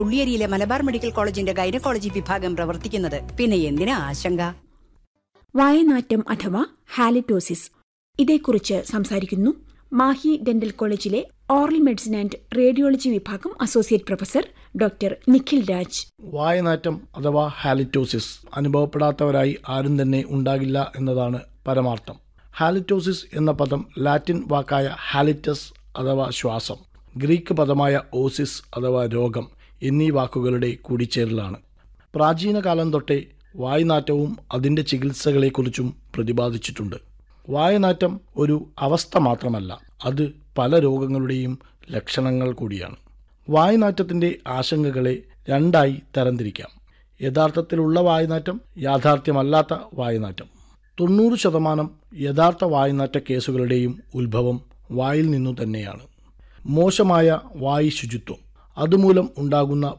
ഉള്ളിയേരിയിലെ Malabar medical കോളേജിന്റെ gynaecology വിഭാഗം പ്രവർത്തിക്കുന്നത് പിന്നെ എന്തിനാ ആശങ്ക വായനാറ്റം അഥവാ ഹാലിറ്റോസിസ് ഇതേക്കുറിച്ച് സംസാരിക്കുന്നു മാഹി ഡെന്റൽ കോളേജിലെ ഓറൽ മെഡിസിൻ ആൻഡ് റേഡിയോളജി വിഭാഗം associate professor doctor Nikhil Raj വായനാറ്റം അഥവാ ഹാലിറ്റോസിസ് അനുഭവപ്പെടാത്തവരായി ആരും തന്നെ ഉണ്ടാകില്ല എന്നതാണ് പരമാർത്ഥം ഹാലിറ്റോസിസ് എന്ന പദം ലാറ്റിൻ വാക്കായ ഹാലിറ്റസ് അഥവാ ശ്വാസം ഗ്രീക്ക് പദമായ ഓസിസ് അഥവാ രോഗം എന്നീ വാക്കുകളുടെ കൂടിച്ചേരലാണ് പ്രാചീന കാലം തൊട്ടേ വായുനാറ്റവും അതിൻ്റെ ചികിത്സകളെക്കുറിച്ചും പ്രതിപാദിച്ചിട്ടുണ്ട് വായുനാറ്റം ഒരു അവസ്ഥ മാത്രമല്ല അത് പല രോഗങ്ങളുടെയും ലക്ഷണങ്ങൾ കൂടിയാണ് വായുനാറ്റത്തിൻ്റെ ആശങ്കകളെ രണ്ടായി തരംതിരിക്കാം യഥാർത്ഥത്തിലുള്ള വായുനാറ്റം യാഥാർത്ഥ്യമല്ലാത്ത വായുനാറ്റം തൊണ്ണൂറ് ശതമാനം യഥാർത്ഥ വായുനാറ്റ കേസുകളുടെയും ഉത്ഭവം വായിൽ നിന്നു തന്നെയാണ് മോശമായ വായു ശുചിത്വം അതുമൂലം ഉണ്ടാകുന്ന